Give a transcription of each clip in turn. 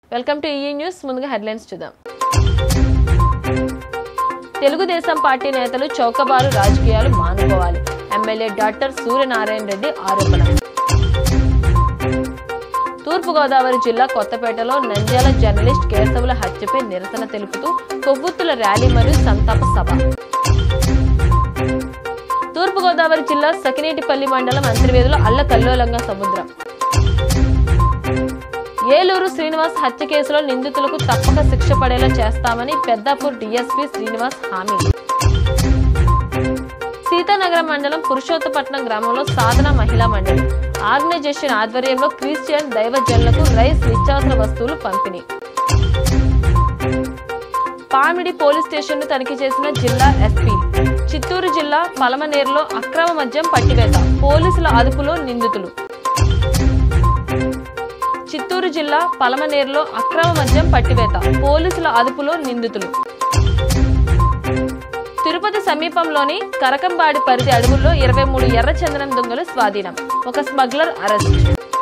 Welcome to ఈ news ముందుగా headlines చూద్దాం తెలుగుదేశం పార్టీ నేతలు చౌకబారు రాజకీయాలు మానుకోవాలి ఎమ్మెల్యే డాక్టర్ సూర్యనారాయణ రెడ్డి ఆరోపణ తూర్పుగోదావరి జిల్లా కొత్తపేటలో నంద్యాల జర్నలిస్ట్ కేశవుల హత్యపై నిరసన తెలుపుతూ కొవ్వొత్తుల ర్యాలీ మరియు సంతాప సభ తూర్పుగోదావరి జిల్లా సకినేటిపల్లి మండలం అంతర్వేదిలో అల్లకల్లోలంగా సముద్రం ఏలూరు శ్రీనివాస్ హత్య కేసులో నిందితులకు తప్పక శిక్ష పడేలా చేస్తామని పెద్దాపూర్ డీఎస్పీ శ్రీనివాస్ హామీ సీతానగరం మండలం పురుషోత్తపట్నం గ్రామంలో సాధన మహిళా మండలి ఆర్గనైజేషన్ ఆధ్వర్యంలో క్రిస్టియన్ దైవజనులకు రైస్ నిత్యావసర వస్తువులు పంపిణీ పామిడి పోలీస్ స్టేషన్ ను తనిఖీ చేసిన జిల్లా ఎస్పీ చిత్తూరు జిల్లా పలమనేరులో అక్రమ మద్యం పట్టివేత పోలీసుల అదుపులో నిందితులు చిత్తూరు జిల్లా పలమనేరులో అక్రమ మద్యం పట్టివేత పోలీసుల అదుపులో నిందితులు తిరుపతి సమీపంలోని కరకంబాడి పరిధి అడవుల్లో ఇరవై మూడు ఎర్ర చందనం దొంగలు స్వాధీనం ఒక స్మగ్లర్ అరెస్ట్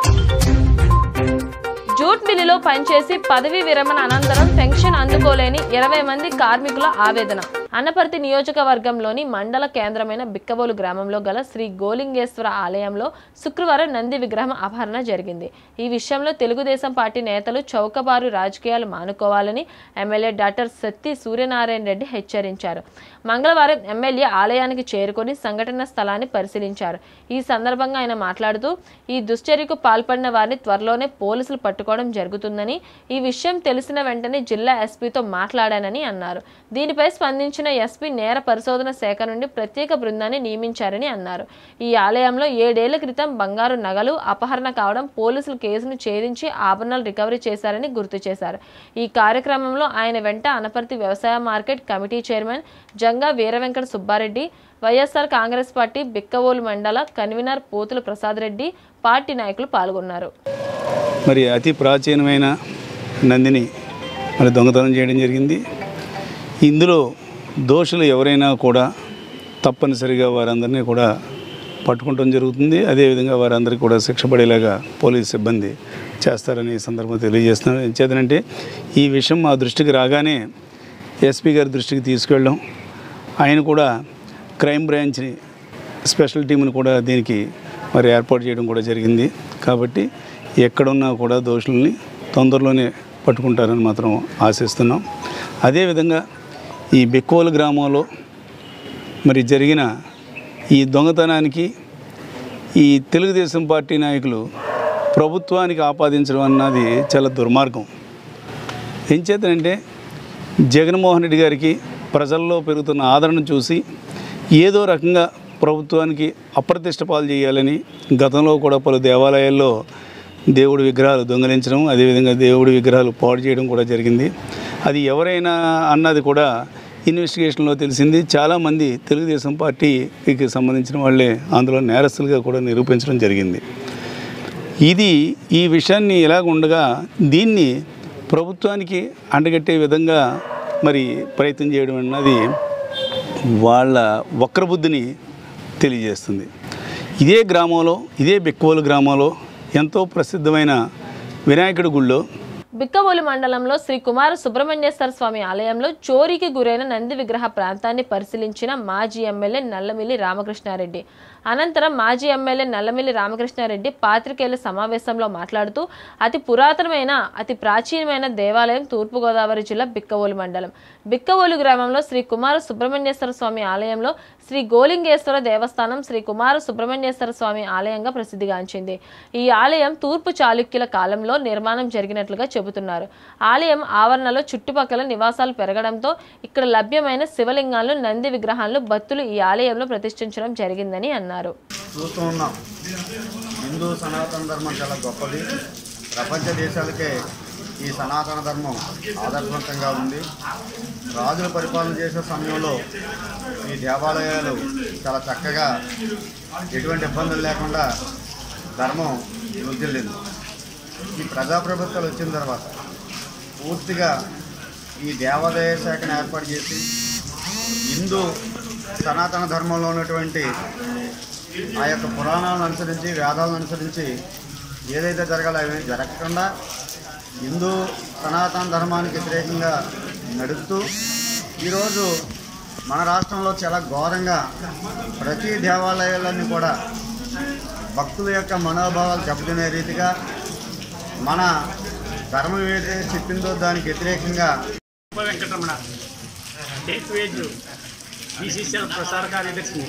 జూట్ మిల్లులో పనిచేసి పదవీ విరమణ అనంతరం పెన్షన్ అందుకోలేని ఇరవై మంది కార్మికుల ఆవేదన అనపర్తి నియోజకవర్గంలోని మండల కేంద్రమైన బిక్కబోలు గ్రామంలో గల శ్రీ గోలింగేశ్వర ఆలయంలో శుక్రవారం నంది విగ్రహం అపహరణ జరిగింది ఈ విషయంలో తెలుగుదేశం పార్టీ నేతలు చౌకబారు రాజకీయాలు మానుకోవాలని ఎమ్మెల్యే డాక్టర్ సత్తి సూర్యనారాయణ రెడ్డి హెచ్చరించారు మంగళవారం ఎమ్మెల్యే ఆలయానికి చేరుకొని సంఘటన స్థలాన్ని పరిశీలించారు ఈ సందర్భంగా ఆయన మాట్లాడుతూ ఈ దుశ్చర్యకు పాల్పడిన వారిని త్వరలోనే పోలీసులు పట్టుకోవడం జరుగుతుందని ఈ విషయం తెలిసిన వెంటనే జిల్లా ఎస్పీతో మాట్లాడానని అన్నారు దీనిపై స్పందించిన ఎస్పీ నేర పరిశోధన శాఖ నుండి ప్రత్యేక బృందాన్ని నియమించారని అన్నారు ఈ ఆలయంలో ఏడేళ్ల క్రితం బంగారు నగలు అపహరణ కావడం పోలీసులు కేసును ఛేదించి ఆభరణాలు రికవరీ చేశారని గుర్తు చేశారు ఈ కార్యక్రమంలో ఆయన వెంట అనపర్తి వ్యవసాయ market committee chairman Janga Veeravenkata Subbareddy YSR Congress party Bikkavolu మండల కన్వీనర్ పోతుల ప్రసాద్ రెడ్డి పార్టీ నాయకులు పాల్గొన్నారు మరి అతి ప్రాచీనమైన నందిని మరి దొంగతనం చేయడం జరిగింది ఇందులో దోషులు ఎవరైనా కూడా తప్పనిసరిగా వారందరినీ కూడా పట్టుకుంటం జరుగుతుంది అదేవిధంగా వారందరికీ కూడా శిక్ష పడేలాగా పోలీస్ సిబ్బంది చేస్తారని ఈ సందర్భంగా తెలియజేస్తున్నాను ఎంచేతనంటే ఈ విషయం మా దృష్టికి రాగానే ఎస్పీ గారి దృష్టికి తీసుకెళ్ళడం ఆయన కూడా క్రైమ్ బ్రాంచ్ని స్పెషల్ టీంని కూడా దీనికి మరి ఏర్పాటు చేయడం కూడా జరిగింది కాబట్టి ఎక్కడున్నా కూడా దోషుల్ని తొందరలోనే పట్టుకుంటారని మాత్రం ఆశిస్తున్నాం అదేవిధంగా ఈ బెక్కోలు గ్రామంలో మరి జరిగిన ఈ దొంగతనానికి ఈ తెలుగుదేశం పార్టీ నాయకులు ప్రభుత్వానికి ఆపాదించడం అన్నది చాలా దుర్మార్గం ఏం చేతనంటే జగన్మోహన్ రెడ్డి గారికి ప్రజల్లో పెరుగుతున్న ఆదరణ చూసి ఏదో రకంగా ప్రభుత్వానికి అప్రతిష్ట పాలు చేయాలని గతంలో కూడా పలు దేవాలయాల్లో దేవుడి విగ్రహాలు దొంగలించడం అదేవిధంగా దేవుడి విగ్రహాలు పాడు చేయడం కూడా జరిగింది అది ఎవరైనా అన్నది కూడా ఇన్వెస్టిగేషన్లో తెలిసింది చాలామంది తెలుగుదేశం పార్టీకి సంబంధించిన వాళ్ళే అందులో నేరస్తులుగా కూడా నిరూపించడం జరిగింది ఇది ఈ విషయాన్ని ఇలాగ ఉండగా దీన్ని ప్రభుత్వానికి అండగట్టే విధంగా మరి ప్రయత్నం చేయడం అన్నది వాళ్ళ వక్రబుద్ధిని తెలియజేస్తుంది ఇదే గ్రామంలో ఇదే బెక్కువలు గ్రామంలో ఎంతో ప్రసిద్ధమైన వినాయకుడి గుళ్ళో బిక్కవోలు మండలంలో శ్రీ కుమార సుబ్రహ్మణ్యేశ్వర స్వామి ఆలయంలో చోరీకి గురైన నంది విగ్రహ ప్రాంతాన్ని పరిశీలించిన మాజీ ఎమ్మెల్యే నల్లమిల్లి రామకృష్ణారెడ్డి అనంతరం మాజీ ఎమ్మెల్యే నల్లమిల్లి రామకృష్ణారెడ్డి పాత్రికేయుల సమావేశంలో మాట్లాడుతూ అతి పురాతనమైన అతి ప్రాచీనమైన దేవాలయం తూర్పుగోదావరి జిల్లా బిక్కవోలు మండలం బిక్కవోలు గ్రామంలో శ్రీ కుమార సుబ్రహ్మణ్యేశ్వర స్వామి ఆలయంలో శ్రీ గోలింగేశ్వర దేవస్థానం శ్రీ కుమార సుబ్రహ్మణ్యేశ్వర స్వామి ఆలయంగా ప్రసిద్ధిగాంచింది ఈ ఆలయం తూర్పు చాళుక్యుల కాలంలో నిర్మాణం జరిగినట్లుగా చెబుతున్నారు ఆలయం ఆవరణలో చుట్టుపక్కల నివాసాలు పెరగడంతో ఇక్కడ లభ్యమైన శివలింగాలను నంది విగ్రహాలను భక్తులు ఈ ఆలయంలో ప్రతిష్ఠించడం జరిగిందని అన్నారు చూస్తూ ఉన్నాం హిందూ సనాతన ధర్మం చాలా గొప్పది ప్రపంచ దేశాలకే ఈ సనాతన ధర్మం ఆదర్శవంతంగా ఉంది రాజులు పరిపాలన చేసే సమయంలో ఈ దేవాలయాలు చాలా చక్కగా ఎటువంటి ఇబ్బందులు లేకుండా ధర్మం వృద్ధిల్లింది ఈ ప్రజాప్రభుత్వాలు వచ్చిన తర్వాత పూర్తిగా ఈ దేవాదాయ శాఖను ఏర్పాటు చేసి హిందూ సనాతన ధర్మంలో ఉన్నటువంటి ఆ యొక్క పురాణాలను అనుసరించి వేదాలను అనుసరించి ఏదైతే జరగాలో అవి జరగకుండా హిందూ సనాతన ధర్మానికి వ్యతిరేకంగా నడుపుతూ ఈరోజు మన రాష్ట్రంలో చాలా ఘోరంగా ప్రతి దేవాలయాలన్నీ కూడా భక్తుల యొక్క మనోభావాలు దెబ్బతినే రీతిగా మన ధర్మం ఏదైతే చెప్పిందో దానికి వ్యతిరేకంగా ఉప వెంకటరమణ స్టేట్ వేజ్ బీసీసీఎల్ ప్రసార కార్యదర్శిని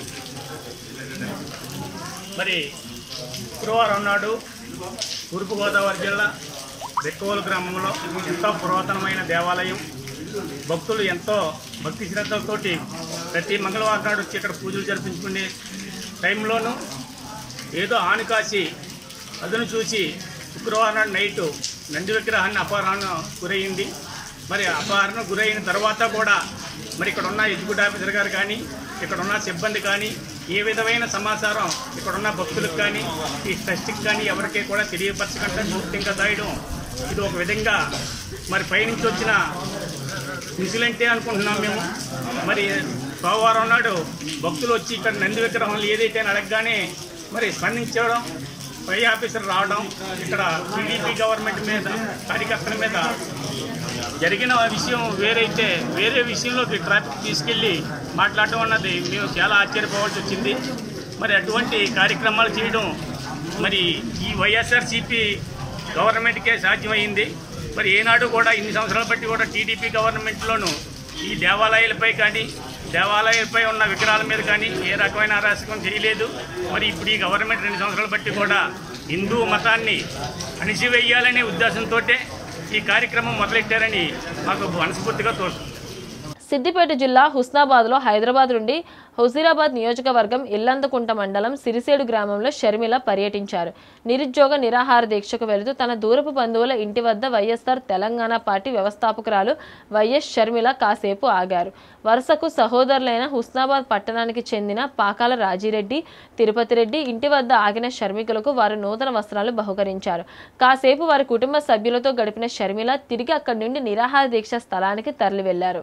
మరి శుక్రవారం నాడు తూర్పుగోదావరి జిల్లా బెక్కవోలు గ్రామంలో ఎంతో పురాతనమైన దేవాలయం భక్తులు ఎంతో భక్తి శ్రద్ధలతోటి ప్రతి మంగళవారం నాడు వచ్చి ఇక్కడ పూజలు జరిపించుకునే టైంలోనూ ఏదో ఆనుకాసి అదును చూసి శుక్రవారం నాడు నైటు నంది విగ్రహాన్ని అపహరణ గురయ్యింది మరి అపహరణ గురైన తర్వాత కూడా మరి ఇక్కడ ఉన్న ఎగ్జిక్యూటివ్ ఆఫీసర్ గారు కానీ ఇక్కడ ఉన్న సిబ్బంది కానీ ఏ విధమైన సమాచారం ఇక్కడ ఉన్న భక్తులకు కానీ ఈ ట్రస్ట్కి కానీ ఎవరికి కూడా తెలియపరచకుండా పూర్తిగా దాయడం ఇది ఒక విధంగా మరి పైనుంచి వచ్చిన ఇన్సిడెంటే అనుకుంటున్నాం మేము మరి సోమవారం నాడు భక్తులు వచ్చి ఇక్కడ నంది విగ్రహం ఏదైతే అని అడగగానే మరి స్పందించడం పై ఆఫీసర్ రావడం ఇక్కడ టీడీపీ గవర్నమెంట్ మీద కార్యకర్తల మీద జరిగిన విషయం వేరైతే వేరే విషయంలోకి ట్రాఫిక్ తీసుకెళ్ళి మాట్లాడటం అన్నది మేము చాలా ఆశ్చర్యపోవాల్సి వచ్చింది మరి అటువంటి కార్యక్రమాలు చేయడం మరి ఈ వైఎస్ఆర్సీపీ గవర్నమెంట్కే సాధ్యమైంది మరి ఏనాడు కూడా ఇన్ని సంవత్సరాలు బట్టి కూడా టీడీపీ గవర్నమెంట్లోనూ ఈ దేవాలయాలపై కానీ దేవాలయాలపై ఉన్న విగ్రహాల మీద కానీ ఏ రకమైన అరాచకం చేయలేదు మరి ఇప్పుడు ఈ గవర్నమెంట్ రెండు సంవత్సరాలు బట్టి కూడా హిందూ మతాన్ని అణిచివేయాలనే ఉద్దేశంతో ఈ కార్యక్రమం మొదలెట్టారని మాకు మనస్ఫూర్తిగా తోస్తుంది సిద్దిపేట జిల్లా హుస్నాబాద్లో హైదరాబాద్ నుండి హుజీరాబాద్ నియోజకవర్గం ఇల్లందకుంట మండలం సిరిసేడు గ్రామంలో షర్మిల పర్యటించారు నిరుద్యోగ నిరాహార దీక్షకు వెళుతూ తన దూరపు బంధువుల ఇంటి వద్ద వైఎస్ఆర్ తెలంగాణ పార్టీ వ్యవస్థాపకురాలు వైఎస్ షర్మిల కాసేపు ఆగారు వరుసకు సహోదరులైన హుస్నాబాద్ పట్టణానికి చెందిన పాకాల రాజిరెడ్డి తిరుపతి రెడ్డి ఇంటి వద్ద ఆగిన షర్మికులకు వారు నూతన వస్త్రాలు బహుకరించారు కాసేపు వారి కుటుంబ సభ్యులతో గడిపిన షర్మిల తిరిగి అక్కడి నుండి నిరాహార దీక్ష స్థలానికి తరలి వెళ్లారు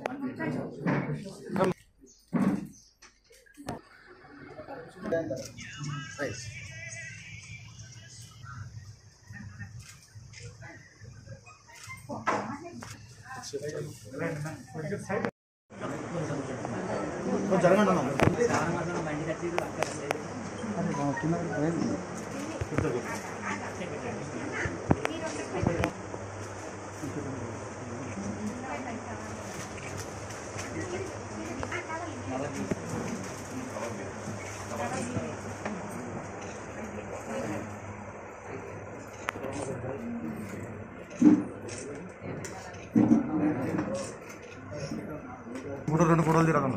ఫోటో రెండు ఫోటోలు తిరగను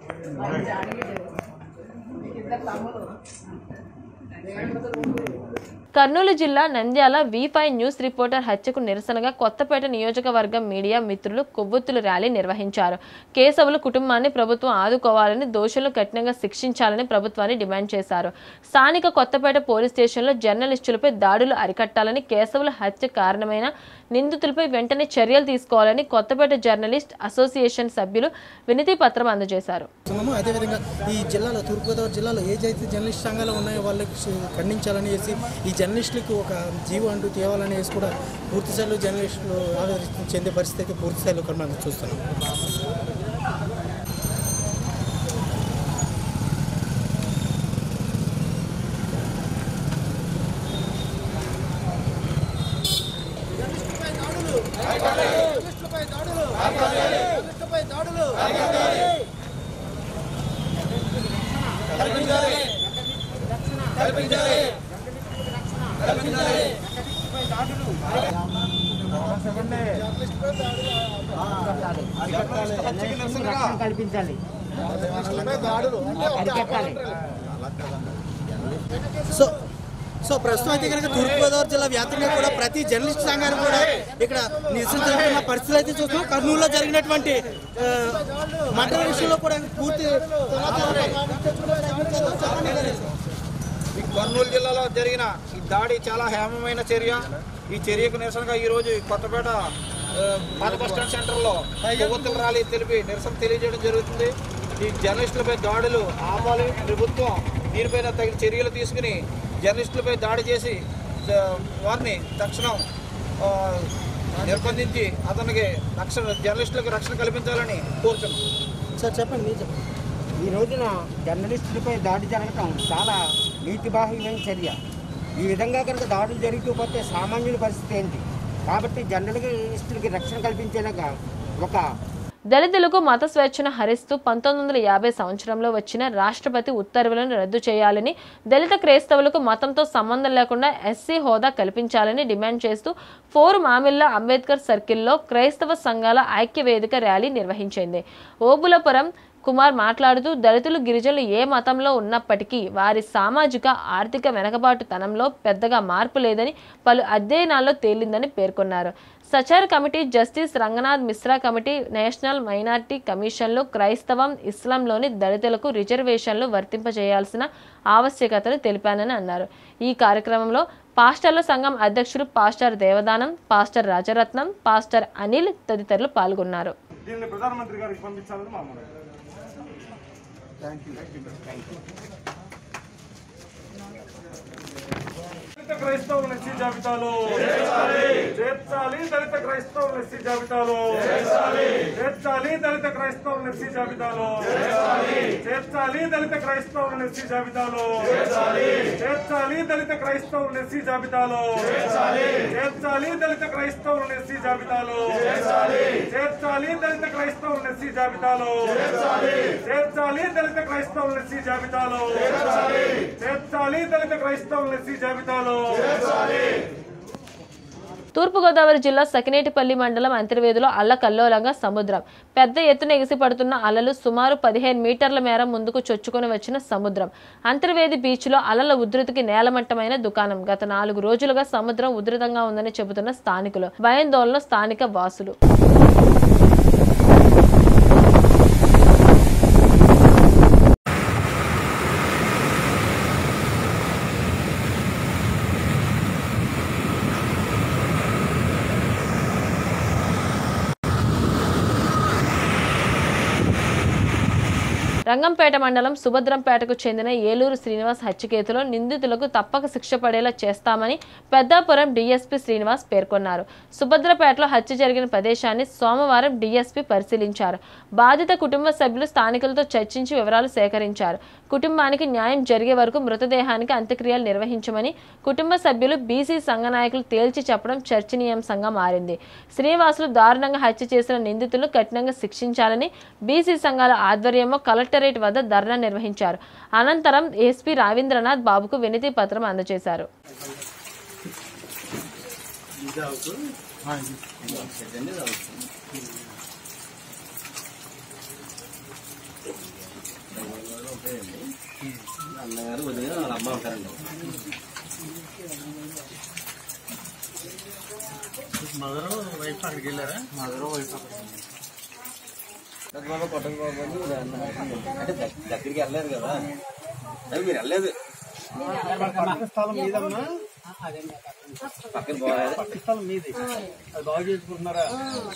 కర్నూలు జిల్లా Nandyal V five news reporter హత్యకు నిరసనగా కొత్తపేట నియోజకవర్గం మీడియా మిత్రులు కొవ్వొత్తుల ర్యాలీ నిర్వహించారు కేశవులు కుటుంబాన్ని ప్రభుత్వం ఆదుకోవాలని దోషులను కఠినంగా శిక్షించాలని ప్రభుత్వాన్ని డిమాండ్ చేశారు స్థానిక కొత్తపేట పోలీస్ స్టేషన్లో జర్నలిస్టులపై దాడులు అరికట్టాలని కేశవుల హత్య కారణమైన నిందితులపై వెంటనే చర్యలు తీసుకోవాలని కొత్తపేట జర్నలిస్ట్ అసోసియేషన్ సభ్యులు వినతి పత్రం అందజేశారు సంఘము అదేవిధంగా ఈ జిల్లాలో తూర్పుగోదావరి జిల్లాలో ఏదైతే జర్నలిస్ట్ సంఘాలు ఉన్నాయో వాళ్ళకి సి- ఖండించాలని వేసి ఈ జర్నలిస్టులకు ఒక జీవో అంటూ తేవాలని వేసి కూడా పూర్తి స్థాయిలో జర్నలిస్టులు ఆవేదన చెందే పరిస్థితి అయితే పూర్తి స్థాయిలో ఇక్కడ మనం చూస్తున్నాం సో సో ప్రస్తుతం అయితే కనుక తూర్పుగోదావరి జిల్లా వ్యాప్తంగా కూడా ప్రతి జర్నలిస్ట్ సంఘాన్ని కూడా ఇక్కడ నిరసించిన పరిస్థితులు అయితే చూస్తున్నాం కర్నూలులో జరిగినటువంటి ఆ, మంటల విషయంలో కూడా పూర్తి సమాచారం ఈ కర్నూలు జిల్లాలో జరిగిన ఈ దాడి చాలా హేమమైన చర్య ఈ చర్యకు నిరసనగా ఈరోజు ఈ కొత్తపేట ఆ, పాత బస్ స్టాండ్ సెంటర్లో కొవ్వొత్తుల ర్యాలీ తెలిపి నిరసన తెలియజేయడం జరుగుతుంది ఈ జర్నలిస్టులపై దాడులు ఆపాలి ప్రభుత్వం దీనిపైన తగిన చర్యలు తీసుకుని జర్నలిస్టులపై దాడి చేసి జ- వారిని తక్షణం ఆ, నిర్బంధించి అతనికి రక్షణ జర్నలిస్టులకు రక్షణ కల్పించాలని కోరుతున్నాం సార్ చెప్పండి మీరు చెప్పండి ఈ రోజున జర్నలిస్టులపై దాడి జరగటం చాలా నీతిబాహ్యమైన చర్య ఈ విధంగా కనుక దాడులు జరుగుతూ పోతే సామాన్యుల పరిస్థితి ఏంటి కాబట్టి జర్నలిస్టులకి రక్షణ కల్పించేలాగా ఒక దళితులకు మత స్వేచ్ఛను హరిస్తూ పంతొమ్మిది వందల యాభై సంవత్సరంలో వచ్చిన రాష్ట్రపతి ఉత్తర్వులను రద్దు చేయాలని దళిత క్రైస్తవులకు మతంతో సంబంధం లేకుండా ఎస్సీ హోదా కల్పించాలని డిమాండ్ చేస్తూ ఫోరం ఆమిల్లా అంబేద్కర్ సర్కిల్లో క్రైస్తవ సంఘాల ఐక్య వేదిక ర్యాలీ నిర్వహించింది ఓబులపురం కుమార్ మాట్లాడుతూ దళితులు గిరిజనులు ఏ మతంలో ఉన్నప్పటికీ వారి సామాజిక ఆర్థిక వెనకబాటుతనంలో పెద్దగా మార్పు లేదని పలు అధ్యయనాల్లో తేలిందని పేర్కొన్నారు Sachar committee justice Ranganath Mishra committee national minority కమిషన్లు క్రైస్తవం ఇస్లాంలోని దళితులకు రిజర్వేషన్లు వర్తింపజేయాల్సిన ఆవశ్యకతను తెలిపానని అన్నారు ఈ కార్యక్రమంలో పాస్టర్ల సంఘం అధ్యక్షుడు pastor Devadanam pastor Rajaratnam pastor Anil తదితరులు పాల్గొన్నారు దీన్ని ప్రధానమంత్రి గారికి పంపించాలని మా మనవి. దళిత క్రైస్తవుల ఎస్సీ జాబితాలో చేర్చాలి దళిత క్రైస్తవుల ఎస్సీ జాబితాలో చేర్చాలి దళిత క్రైస్తవుల ఎస్సీ జాబితాలో చేర్చాలి దళిత క్రైస్తవుల ఎస్సీ జాబితాలో చేర్చాలి దళిత క్రైస్తవుల ఎస్సీ జాబితాలో చేర్చాలి దళిత క్రైస్తవుల ఎస్సీ జాబితాలో చేర్చాలి దళిత క్రైస్తవుల ఎస్సీ జాబితాలో చేర్చాలి దళిత క్రైస్తవుల ఎస్సీ జాబితాలో చేర్చాలి దళిత క్రైస్తవుల ఎస్సీ జాబితాలో తూర్పుగోదావరి జిల్లా సకినేటిపల్లి మండలం అంతర్వేదిలో అల్లకల్లోలంగా సముద్రం పెద్ద ఎత్తున ఎగిసిపడుతున్న అలలు సుమారు పదిహేను మీటర్ల మేర ముందుకు చొచ్చుకొని వచ్చిన సముద్రం అంతర్వేది బీచ్లో అలల ఉధృతికి నేలమట్టమైన దుకాణం గత నాలుగు రోజులుగా సముద్రం ఉధృతంగా ఉందని చెబుతున్న స్థానికులు భయాందోళన స్థానిక వాసులు రంగంపేట మండలం సుభద్రంపేటకు చెందిన ఏలూరు శ్రీనివాస్ హత్యకేతులో నిందితులకు తప్పక శిక్ష పడేలా చేస్తామని పెద్దాపురం డీఎస్పీ శ్రీనివాస్ పేర్కొన్నారు సుభద్రపేటలో హత్య జరిగిన ప్రదేశాన్ని సోమవారం డీఎస్పీ పరిశీలించారు బాధిత కుటుంబ సభ్యులు స్థానికులతో చర్చించి వివరాలు సేకరించారు కుటుంబానికి న్యాయం జరిగే వరకు మృతదేహానికి అంత్యక్రియలు నిర్వహించమని కుటుంబ సభ్యులు బీసీ సంఘ నాయకులు తేల్చి చెప్పడం చర్చనీయాంశంగా మారింది శ్రీనివాసులు దారుణంగా హత్య చేసిన నిందితులు కఠినంగా శిక్షించాలని బీసీ సంఘాల ఆధ్వర్యంలో కలెక్టరేట్ వద్ద ధర్నా నిర్వహించారు అనంతరం ఎస్పీ రవీంద్రనాథ్ బాబుకు వినతి పత్రం అందజేశారు దగ్గరికి వెళ్ళలేదు కదా అది మీరు వెళ్ళలేదు స్థలం మీదమ్మా పక్కన పోలేదు స్థలం మీది అది బాగు చేసుకుంటున్నారా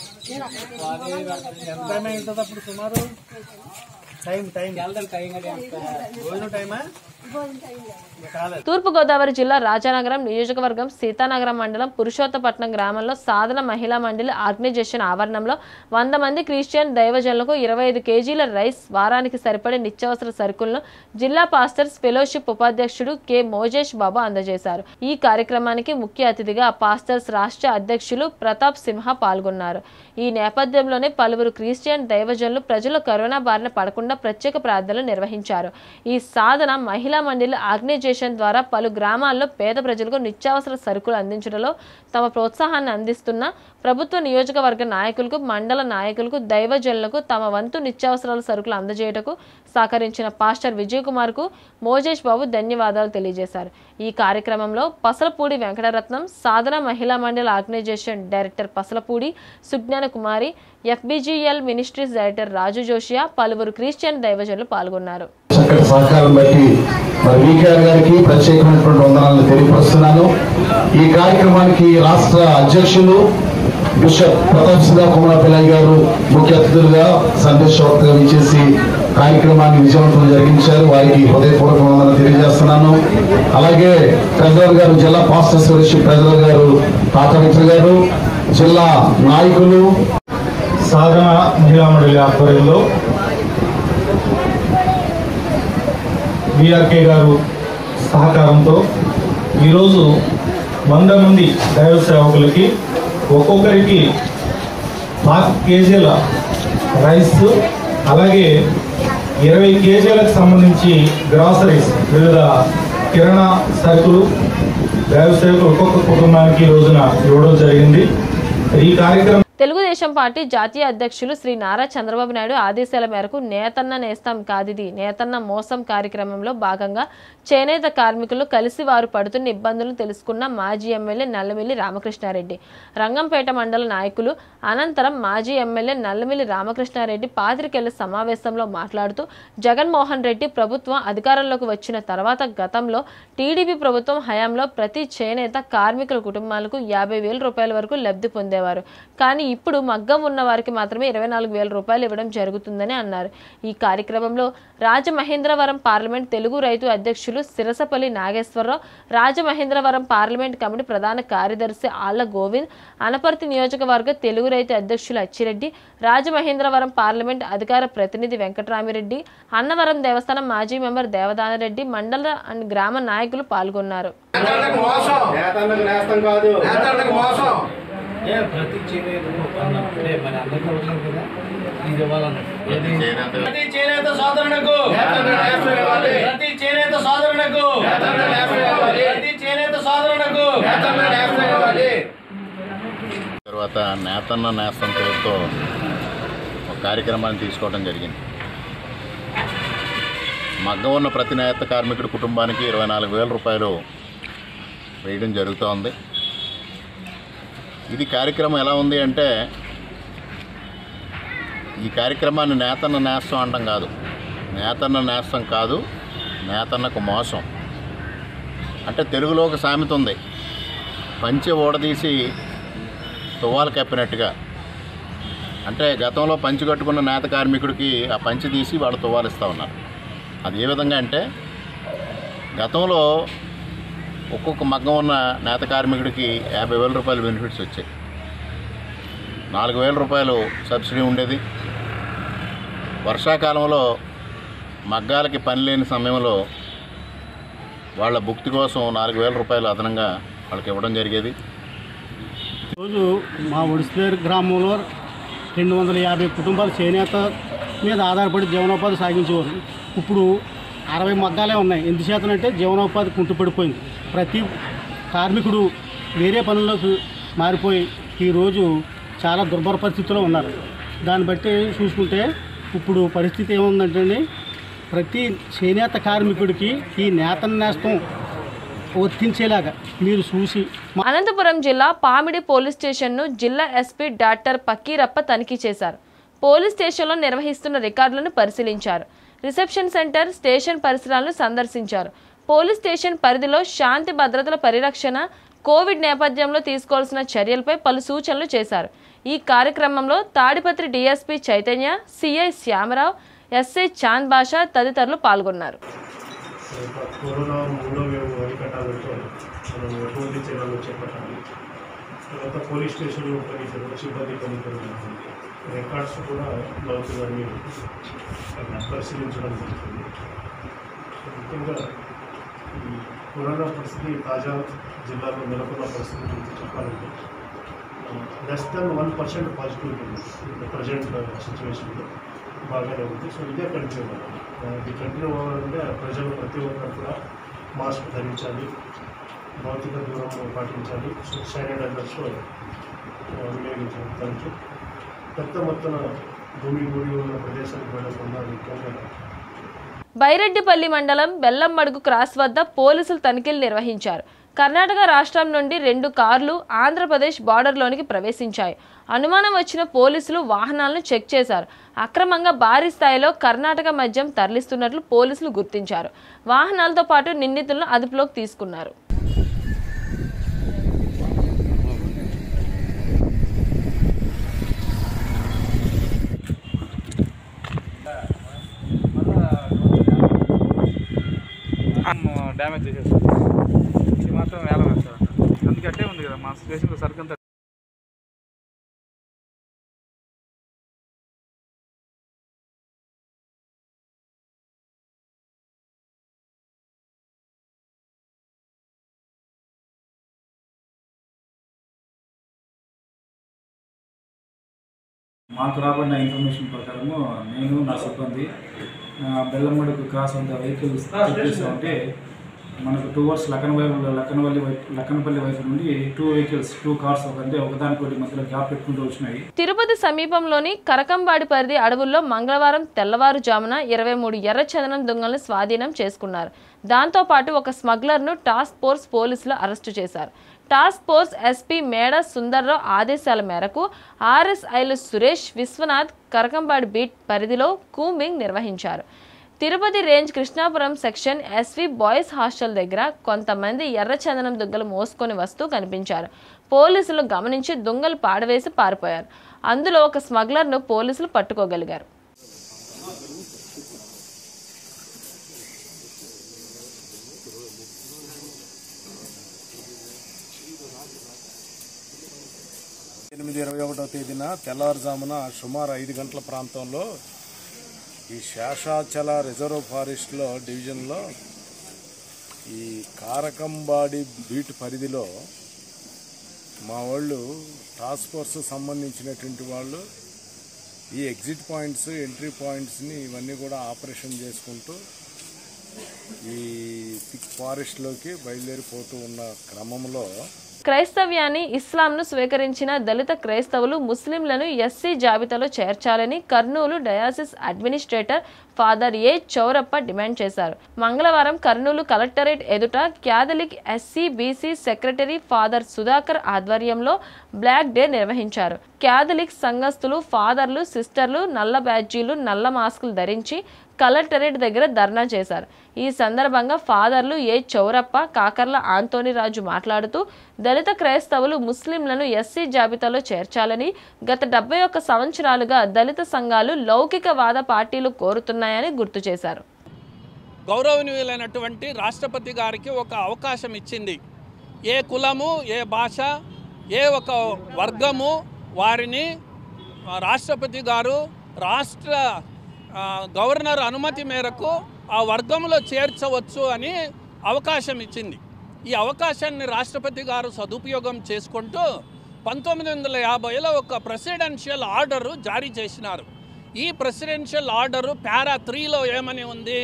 ఎంత టైం అవుతుంది అప్పుడు సుమారు టైం టైం టైం భోజనం టైమా కాలేదు తూర్పుగోదావరి జిల్లా రాజానగరం నియోజకవర్గం సీతానగరం మండలం పురుషోత్తపట్నం గ్రామంలో సాధన మహిళా మండలి ఆర్గనైజేషన్ ఆవరణంలో వంద మంది క్రిస్టియన్ దైవజనులకు ఇరవై ఐదు కేజీల రైస్ వారానికి సరిపడే నిత్యావసర సరుకులను జిల్లా పాస్టర్స్ ఫెలోషిప్ ఉపాధ్యక్షుడు కె మోజేష్ బాబు అందజేశారు ఈ కార్యక్రమానికి ముఖ్య అతిథిగా పాస్టర్స్ రాష్ట్ర అధ్యక్షులు ప్రతాప్ సింహ పాల్గొన్నారు ఈ నేపథ్యంలోనే పలువురు క్రిస్టియన్ దైవజనులు ప్రజలు కరోనా బారిన పడకుండా ప్రత్యేక ప్రార్థనలు నిర్వహించారు ఈ సాధన మహిళా మండలి ఆర్గనైజేషన్ ద్వారా పలు గ్రామాల్లో పేద ప్రజలకు నిత్యావసర సరుకులు అందించడంలో తమ ప్రోత్సాహాన్ని అందిస్తున్న ప్రభుత్వ నియోజకవర్గ నాయకులకు మండల నాయకులకు దైవజనులకు తమ వంతు నిత్యావసరాల సరుకులు అందజేయటకు సహకరించిన పాస్టర్ విజయ్ కుమార్కు మోజేష్ బాబు ధన్యవాదాలు తెలియజేశారు ఈ కార్యక్రమంలో Pasalapudi Venkataratnam Sadhana Mahila Mandali organization director Pasalapudi Sujnana Kumari FBGL ministries director Raju Josiah పలువురు క్రిస్టియన్ దైవజనులు పాల్గొన్నారు చక్కటి సహకారం బట్టి మరి వికేఆర్ గారికి ప్రత్యేకమైనటువంటి వందనాలను తెలియపరుస్తున్నాను ఈ కార్యక్రమానికి రాష్ట్ర అధ్యక్షులు బిషప్ ప్రతాప్ సింహ కుమార పిల్లయ్య గారు ముఖ్య అతిథులుగా సందేశవక్తగా ఇచ్చేసి కార్యక్రమాన్ని విజయవంతం జరిగించారు వారికి హృదయపూర్వక వందన తెలియజేస్తున్నాను అలాగే ట్రెజరర్ గారు జిల్లా పాస్ట్ అసోసియేషన్ ట్రెజరర్ గారు తాతమిత్ర గారు జిల్లా నాయకులు సాధన మహిళా మండలి ఆధ్వర్యంలో విఆర్కే గారు సహకారంతో ఈరోజు వంద మంది దైవ సేవకులకి ఒక్కొక్కరికి పాతిక కేజీల రైస్ అలాగే ఇరవై కేజీలకు సంబంధించి గ్రాసరీస్ వివిధ కిరాణా సరుకులు దైవ సేవకులు ఒక్కొక్క కుటుంబానికి ఈ రోజున ఇవ్వడం జరిగింది ఈ కార్యక్రమం తెలుగుదేశం పార్టీ జాతీయ అధ్యక్షులు శ్రీ నారా చంద్రబాబు నాయుడు ఆదేశాల మేరకు నేతన్న నేస్తం కాదిది నేతన్న మోసం కార్యక్రమంలో భాగంగా చేనేత కార్మికులు కలిసి వారు పడుతున్న ఇబ్బందులను తెలుసుకున్న మాజీ ఎమ్మెల్యే నల్లమిల్లి రామకృష్ణారెడ్డి రంగంపేట మండల నాయకులు అనంతరం మాజీ ఎమ్మెల్యే నల్లమిల్లి రామకృష్ణారెడ్డి పాత్రికేయుల సమావేశంలో మాట్లాడుతూ జగన్మోహన్ రెడ్డి ప్రభుత్వం అధికారంలోకి వచ్చిన తర్వాత గతంలో టీడీపీ ప్రభుత్వం హయాంలో ప్రతి చేనేత కార్మికుల కుటుంబాలకు యాభై వేల రూపాయల వరకు లబ్ధి పొందేవారు కానీ ఇప్పుడు మగ్గం ఉన్న వారికి మాత్రమే ఇరవై నాలుగు వేల రూపాయలు ఇవ్వడం జరుగుతుందని అన్నారు ఈ కార్యక్రమంలో రాజమహేంద్రవరం పార్లమెంట్ తెలుగు రైతు అధ్యక్షులు సిరసపల్లి నాగేశ్వరరావు రాజమహేంద్రవరం పార్లమెంట్ కమిటీ ప్రధాన కార్యదర్శి ఆళ్ల గోవింద్ అనపర్తి నియోజకవర్గ తెలుగు రైతు అధ్యక్షులు అచ్చిరెడ్డి రాజమహేంద్రవరం పార్లమెంట్ అధికార ప్రతినిధి వెంకటరామిరెడ్డి అన్నవరం దేవస్థానం మాజీ మెంబర్ దేవదానరెడ్డి మండల అండ్ గ్రామ నాయకులు పాల్గొన్నారు ప్రతి చేనేత అన్నప్పుడే మరి అందరికీ ఉండలేదు కదా ఇది ఇవ్వాలన్న ప్రతి చేనేత సోదరునకు ప్రతి చేనేత సోదరునకు ప్రతి చేనేత సోదరునకు తర్వాత నేతన్న నేస్తం పేరుతో ఒక కార్యక్రమాన్ని తీసుకోవడం జరిగింది మగ్గం ఉన్న ప్రతి నేత కార్మికుడి కుటుంబానికి ఇరవై నాలుగు వేల రూపాయలు వేయడం జరుగుతోంది ఇది కార్యక్రమం ఎలా ఉంది అంటే ఈ కార్యక్రమాన్ని నేతన్న నేస్తం అనడం కాదు నేతన్న నేస్తం కాదు నేతన్నకు మోసం అంటే తెలుగులో ఒక సామెత ఉంది పంచె ఊడదీసి తువ్వాలు కప్పినట్టుగా అంటే గతంలో పంచి కట్టుకున్న నేత కార్మికుడికి ఆ పంచి తీసి వాళ్ళు తువ్వాలు ఇస్తూ ఉన్నారు అది ఏ విధంగా అంటే గతంలో ఒక్కొక్క మగ్గం ఉన్న నేత కార్మికుడికి యాభై వేల రూపాయల బెనిఫిట్స్ వచ్చాయి నాలుగు వేల రూపాయలు సబ్సిడీ ఉండేది వర్షాకాలంలో మగ్గాలకి పని లేని సమయంలో వాళ్ళ భుక్తి కోసం నాలుగు వేల రూపాయలు అదనంగా వాళ్ళకి ఇవ్వడం జరిగేది రోజు మా ఒడిసిపేరు గ్రామంలో రెండు వందల యాభై కుటుంబాలు చేనేత మీద ఆధారపడి జీవనోపాధి సాగించేవారు ఇప్పుడు అరవై మగ్గాలే ఉన్నాయి ఎందుచేతనంటే జీవనోపాధి కుంటుపడిపోయింది ప్రతి కార్మికుడు వేరే పనుల్లోకి మారిపోయి ఈరోజు చాలా దుర్భర పరిస్థితిలో ఉన్నారు దాన్ని బట్టి చూసుకుంటే ఇప్పుడు పరిస్థితి ఏముందంటే ప్రతి చేనేత కార్మికుడికి ఈ నేత నేస్తం వర్తించేలాగా మీరు చూసి అనంతపురం జిల్లా పామిడి పోలీస్ స్టేషన్ను జిల్లా ఎస్పీ డాక్టర్ పక్కీరప్ప తనిఖీ చేశారు పోలీస్ స్టేషన్లో నిర్వహిస్తున్న రికార్డులను పరిశీలించారు రిసెప్షన్ సెంటర్ స్టేషన్ పరిసరాలను సందర్శించారు పోలీస్ స్టేషన్ పరిధిలో శాంతి భద్రతల పరిరక్షణ కోవిడ్ నేపథ్యంలో తీసుకోవాల్సిన చర్యలపై పలు సూచనలు చేశారు ఈ కార్యక్రమంలో Tadipatri DSP Chaitanya CI Shyamarao SI Chand Basha తదితరులు పాల్గొన్నారు కరోనా మూడో వేవ్ అరికట్టాలంటే మనం ఎటువంటి చర్యలు చేపట్టాలి తర్వాత పోలీస్ స్టేషన్లో పనిచేయడం సిబ్బంది పనిచేయడం రికార్డ్స్ కూడా లోతుగానే పరిశీలించడం జరుగుతుంది ముఖ్యంగా ఈ కరోనా పరిస్థితి తాజా జిల్లాలో నెలకొన్న పరిస్థితి గురించి చెప్పాలంటే less than one percent positivity ఉంది ప్రజెంట్ సిచ్యువేషన్లో బాగానే ఉంది సో ఇదే కంటిన్యూ అవ్వాలి ఇది కంటిన్యూ అవ్వాలంటే ప్రజలు ప్రతి ఒక్కరు కూడా మాస్క్ ధరించాలి భౌతిక దూరం పాటించాలి శానిటైజర్స్ వినియోగించాలి తరచు పెద్ద మొత్తం భూమి గుడి ఉన్న ప్రదేశానికి వెళ్ళకుండా ముఖ్యంగా బైరెడ్డిపల్లి మండలం బెల్లంమడుగు క్రాస్ వద్ద పోలీసులు తనిఖీలు నిర్వహించారు కర్ణాటక రాష్ట్రం నుండి రెండు కార్లు ఆంధ్రప్రదేశ్ బార్డర్లోనికి ప్రవేశించాయి అనుమానం వచ్చిన పోలీసులు వాహనాలను చెక్ చేశారు అక్రమంగా భారీ స్థాయిలో కర్ణాటక మద్యం తరలిస్తున్నట్లు పోలీసులు గుర్తించారు వాహనాలతో పాటు నిందితులను అదుపులోకి తీసుకున్నారు డ్యామేజ్ చేసేస్తారు ఇది మాత్రం వేలం వేస్తారు అందుకే అట్టే ఉంది కదా మా స్టేషన్లో సరుకు అంతా మాకు రాబడిన ఇన్ఫర్మేషన్ ప్రకారము నేను నా సిబ్బంది ఆ, బెల్లంమడుకు క్రాస్ అంత వెహికల్స్ చెక్ చేసామంటే మనకు టువర్డ్స్ లక్కనవల్లి లక్కనవల్లి వైపు లక్కనపల్లి వైపు నుండి టూ వెహికల్స్ టూ కార్స్ ఒక అంటే ఒకదానికొకటి మధ్యలో గ్యాప్ పెట్టుకుంటూ వచ్చినాయి తిరుపతి సమీపంలోని కరకంబాడి పరిధి అడవుల్లో మంగళవారం తెల్లవారుజామున ఇరవై మూడు ఎర్రచందనం దొంగలను స్వాధీనం చేసుకున్నారు దాంతోపాటు ఒక స్మగ్లర్ను టాస్క్ ఫోర్స్ పోలీసులు అరెస్టు చేశారు task force SP Meda Sundararao ఆదేశాల మేరకు ఆర్ఎస్ఐలు సురేష్ విశ్వనాథ్ కరకంబాడి బీట్ పరిధిలో కూంబింగ్ నిర్వహించారు Tirupati range Krishnapuram section SV boys hostel దగ్గర కొంతమంది ఎర్రచందనం దుగ్గలు మోసుకొని వస్తూ కనిపించారు పోలీసులు గమనించి దొంగలు పాడవేసి పారిపోయారు అందులో ఒక స్మగ్లర్ను పోలీసులు పట్టుకోగలిగారు ఎనిమిది ఇరవై ఒకటో తేదీన తెల్లవారుజామున సుమారు ఐదు గంటల ప్రాంతంలో ఈ శేషాచల రిజర్వ్ ఫారెస్ట్లో డివిజన్లో ఈ కారకంబాడి బీట్ పరిధిలో మా వాళ్ళు టాస్క్ ఫోర్స్ సంబంధించినటువంటి వాళ్ళు ఈ ఎగ్జిట్ పాయింట్స్ ఎంట్రీ పాయింట్స్ని ఇవన్నీ కూడా ఆపరేషన్ చేసుకుంటూ ఈ థిక్ ఫారెస్ట్లోకి బయలుదేరిపోతూ ఉన్న క్రమంలో క్రైస్తవ్యాన్ని ఇస్లాంను స్వీకరించిన దళిత క్రైస్తవులు ముస్లింలను ఎస్సీ జాబితాలో చేర్చాలని Kurnool diocese administrator father A Chowrappa demand చేశారు మంగళవారం కర్నూలు కలెక్టరేట్ ఎదుట Catholic SC BC secretary father Sudhakar ఆధ్వర్యంలో బ్లాక్ డే నిర్వహించారు క్యాథలిక్ సంఘస్థులు ఫాదర్లు సిస్టర్లు నల్ల బ్యాడ్జీలు నల్ల మాస్కులు ధరించి కలెక్టరేట్ దగ్గర ధర్నా చేశారు ఈ సందర్భంగా ఫాదర్లు ఏ చౌరప్ప కాకర్ల ఆంతోనిరాజు మాట్లాడుతూ దళిత క్రైస్తవులు ముస్లింలను ఎస్సీ జాబితాలో చేర్చాలని గత డెబ్బై ఒక్క సంవత్సరాలుగా దళిత సంఘాలు లౌకికవాద పార్టీలు కోరుతున్నాయని గుర్తు చేశారు గౌరవనీయులైనటువంటి రాష్ట్రపతి గారికి ఒక అవకాశం ఇచ్చింది ఏ కులము ఏ భాష ఏ ఒక వర్గము వారిని ఆ, రాష్ట్రపతి గారు రాష్ట్ర ఆ, గవర్నర్ అనుమతి మేరకు ఆ వర్గంలో చేర్చవచ్చు అని అవకాశం ఇచ్చింది ఈ అవకాశాన్ని రాష్ట్రపతి గారు సదుపయోగం చేసుకుంటూ పంతొమ్మిది వందల యాభైలో ఒక ప్రెసిడెన్షియల్ ఆర్డరు జారీ చేసినారు ఈ ప్రెసిడెన్షియల్ ఆర్డరు పారా త్రీలో ఏమని ఉంది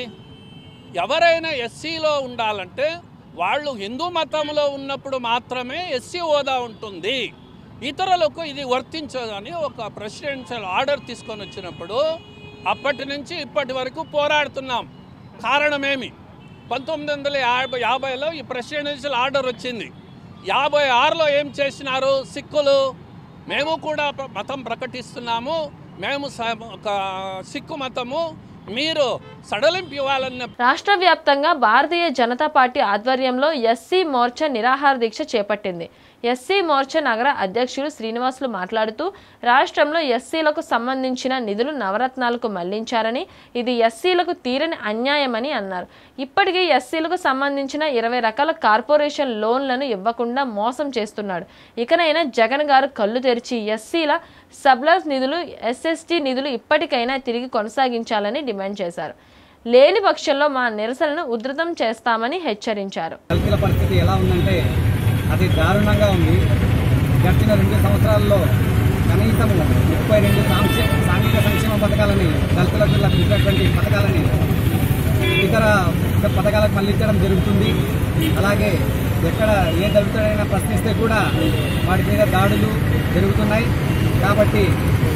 ఎవరైనా ఎస్సీలో ఉండాలంటే వాళ్ళు హిందూ మతంలో ఉన్నప్పుడు మాత్రమే ఎస్సీ హోదా ఉంటుంది ఇతరులకు ఇది వర్తించదని ఒక ప్రెసిడెన్షియల్ ఆర్డర్ తీసుకొని వచ్చినప్పుడు అప్పటి నుంచి ఇప్పటి వరకు పోరాడుతున్నాం కారణమేమి పంతొమ్మిది వందల యాభై యాభైలో ఈ ప్రెసిడెన్షియల్ ఆర్డర్ వచ్చింది యాభై ఆరులో ఏం చేసినారు సిక్కులు మేము కూడా ప్ర- మతం ప్రకటిస్తున్నాము మేము స- ఒక సిక్కు మతము మీరు సడలింపు ఇవ్వాలన్న రాష్ట్ర వ్యాప్తంగా భారతీయ జనతా పార్టీ ఆధ్వర్యంలో ఎస్సీ మోర్చా నిరాహార దీక్ష చేపట్టింది ఎస్సీ మోర్చా నగర అధ్యక్షులు శ్రీనివాసులు మాట్లాడుతూ రాష్ట్రంలో ఎస్సీలకు సంబంధించిన నిధులు నవరత్నాలకు మళ్లించారని ఇది ఎస్సీలకు తీరని అన్యాయమని అన్నారు ఇప్పటికీ ఎస్సీలకు సంబంధించిన ఇరవై రకాల కార్పొరేషన్ లోన్లను ఇవ్వకుండా మోసం చేస్తున్నాడు ఇకనైనా జగన్ గారు కళ్ళు తెరిచి ఎస్సీల సబ్లస్ నిధులు ఎస్ఎస్టీ నిధులు ఇప్పటికైనా తిరిగి కొనసాగించాలని డిమాండ్ చేశారు లేని పక్షంలో మా నిరసనను ఉధృతం చేస్తామని హెచ్చరించారు కల్కిల పరిస్థితి ఎలా ఉందంటే అది దారుణంగా ఉంది గడిచిన రెండు సంవత్సరాల్లో కనీసం ముప్పై రెండు సాంక్షే సాంఘిక సంక్షేమ పథకాలని దళితులకు లభించినటువంటి పథకాలని ఇతర పథకాలకు మళ్లించడం జరుగుతుంది అలాగే ఎక్కడ ఏ దళితుడైనా ప్రశ్నిస్తే కూడా వాటి మీద దాడులు జరుగుతున్నాయి కాబట్టి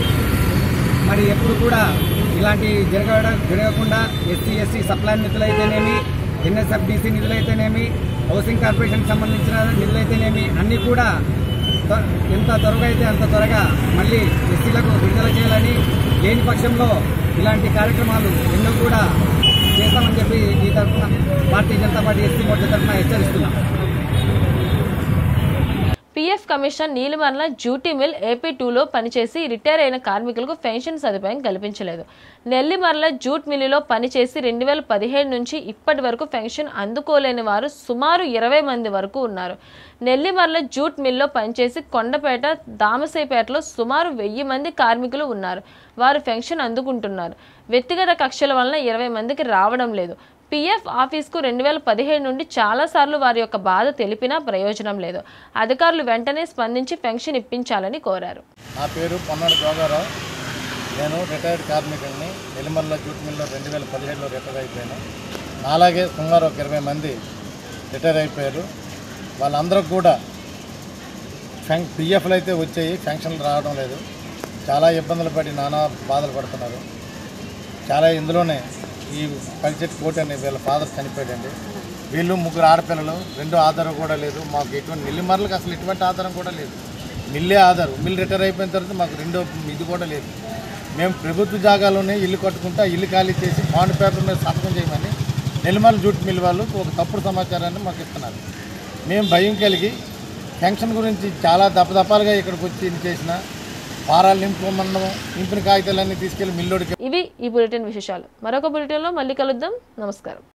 మరి ఎప్పుడు కూడా ఇలాంటి జరగడం జరగకుండా ఎస్సీ ఎస్సీ సప్లై నిధులైతేనేమి ఎన్ఎస్ఎఫ్డిసి నిధులైతేనేమి హౌసింగ్ కార్పొరేషన్కి సంబంధించిన నిధులైతేనేమి అన్నీ కూడా త్వ- ఎంత త్వరగా అయితే అంత త్వరగా మళ్ళీ ఎస్సీలకు విడుదల చేయాలని లేని పక్షంలో ఇలాంటి కార్యక్రమాలు ఎన్నో కూడా చేస్తామని చెప్పి ఈ తరఫున భారతీయ జనతా పార్టీ ఎస్సీ మోర్చా తరఫున హెచ్చరిస్తున్నాం PF commission Nellimarla jute mill AP టూలో పనిచేసి రిటైర్ అయిన కార్మికులకు పెన్షన్ సదుపాయం కల్పించలేదు నెల్లిమర్ల జూట్ మిల్లులో పనిచేసి రెండు వేల పదిహేడు నుంచి ఇప్పటి వరకు పెన్షన్ అందుకోలేని వారు సుమారు ఇరవై మంది వరకు ఉన్నారు నెల్లిమర్ల జూట్ మిల్లో పనిచేసి కొండపేట దామసేపేటలో సుమారు వెయ్యి మంది కార్మికులు ఉన్నారు వారు పెన్షన్ అందుకుంటున్నారు వ్యక్తిగత కక్షల వలన ఇరవై మందికి రావడం లేదు పీఎఫ్ ఆఫీస్కు రెండు వేల పదిహేడు నుండి చాలాసార్లు వారి యొక్క బాధ తెలిపినా ప్రయోజనం లేదు అధికారులు వెంటనే స్పందించి పెన్షన్ ఇప్పించాలని కోరారు నా పేరు పొన్నాడు జోగారావు నేను రిటైర్డ్ కార్మికుడిని ఎలిమల్ల జూట్ మిల్లో రెండు వేల పదిహేడులో రిటైర్ అయిపోయాను అలాగే సుమారు ఒక ఇరవై మంది రిటైర్ అయిపోయారు వాళ్ళందరికి కూడా ఫెన్ పిఎఫ్లు అయితే వచ్చాయి పెన్షన్లు రావడం లేదు చాలా ఇబ్బందులు పడి నానా బాధలు పడుతున్నారు చాలా ఇందులోనే ఈ కలిచెట్ కోటి అనే వీళ్ళ ఫాదర్ చనిపోయాడండి వీళ్ళు ముగ్గురు ఆడపిల్లలు రెండో ఆధారం కూడా లేదు మాకు ఎటువంటి మిల్లిమర్లకు అసలు ఎటువంటి ఆధారం కూడా లేదు మిల్లే ఆధారం మిల్ రిటైర్ అయిపోయిన తర్వాత మాకు రెండో ఇది కూడా లేదు మేము ప్రభుత్వ జాగాలోనే ఇల్లు కట్టుకుంటా ఇల్లు ఖాళీ చేసి బాండ్ పేపర్ మీద సంతకం చేయమని నెల్లిమర్ల జూట్ మిల్ వాళ్ళు ఒక తప్పుడు సమాచారాన్ని మాకు ఇస్తున్నారు మేము భయం కలిగి పెన్షన్ గురించి చాలా దప్పదప్పాలుగా ఇక్కడికి వచ్చి ఇది చేసిన ఫారాలు నింపుకోమన్నాం నింపిన కాగితాలన్నీ తీసుకెళ్లి మిల్లోడికి ఇవి ఈ బులెటిన్ విశేషాలు మరొక బులెటిన్లో మళ్ళీ కలుద్దాం నమస్కారం